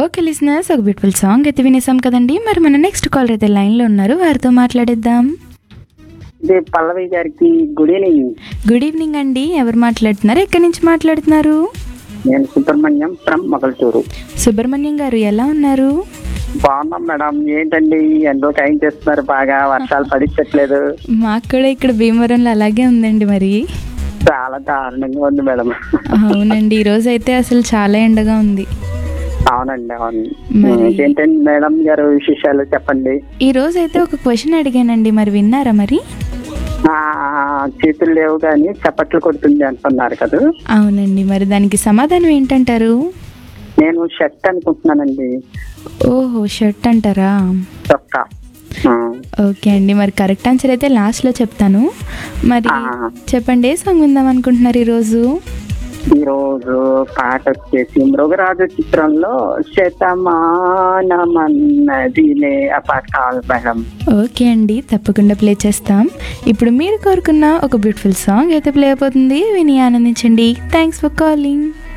Okay listeners ఒక beautiful song అయితే వినేసాం కదండి మరి మన నెక్స్ట్ కాలర్ అయితే లైన్లో ఉన్నారు వారితో మాట్లాడేద్దాం ఇది పల్లవి గారికి గుడ్ ఈవినింగ్ గుడ్ ఈవినింగ్ అండి ఎవరు మాట్లాడుతున్నారు ఎక్కడి నుంచి మాట్లాడుతున్నారు నేను సుబ్రహ్మణ్యం ఫ్రమ్ మొగల్తూరు సుబ్రహ్మణ్యం గారు ఎలా ఉన్నారు బాగున్నాం మేడం ఏంటండి ఎంతో టైం చేస్తున్నారు బాగా వర్షాలు పడించట్లేదు మాకు కూడా ఇక్కడ భీమవరంలో అలాగే ఉందండి మరి చాలా దారుణంగా ఉంది మేడం అవునండి ఈ రోజు అయితే అసలు చాలా ఎండగా ఉంది అవునండి అవును మరి- ఏంటండి మేడం గారు విశేషాలు చెప్పండి ఈ రోజు అయితే ఒక క్వశ్చన్ అడిగానండి మరి విన్నారా మరి ఆ, చేతులు లేవు కానీ చప్పట్లు కొడుతుంది అంటున్నారు కదా అవునండి మరి దానికి సమాధానం ఏంటంటారు నేను షర్ట్ అనుకుంటున్నానండి ఓహో షర్ట్ అంటారా చొక్కా ఆ, ఓకే అండి మరి కరెక్ట్ ఆన్సర్ అయితే లాస్ట్లో చెప్తాను మరి ఆ. చెప్పండి ఏ సాంగ్ విందాం అనుకుంటున్నారు ఈరోజు ఈరోజు పాట వచ్చేసి మృగరాజు చిత్రంలో శతమానమన్నదిలే ఆ పాట కావాలి మేడం ఓకే అండి తప్పకుండా ప్లే చేస్తాం ఇప్పుడు మీరు కోరుకున్న ఒక బ్యూటిఫుల్ సాంగ్ అయితే ప్లే అయిపోతుంది విని ఆనందించండి థ్యాంక్స్ ఫర్ కాలింగ్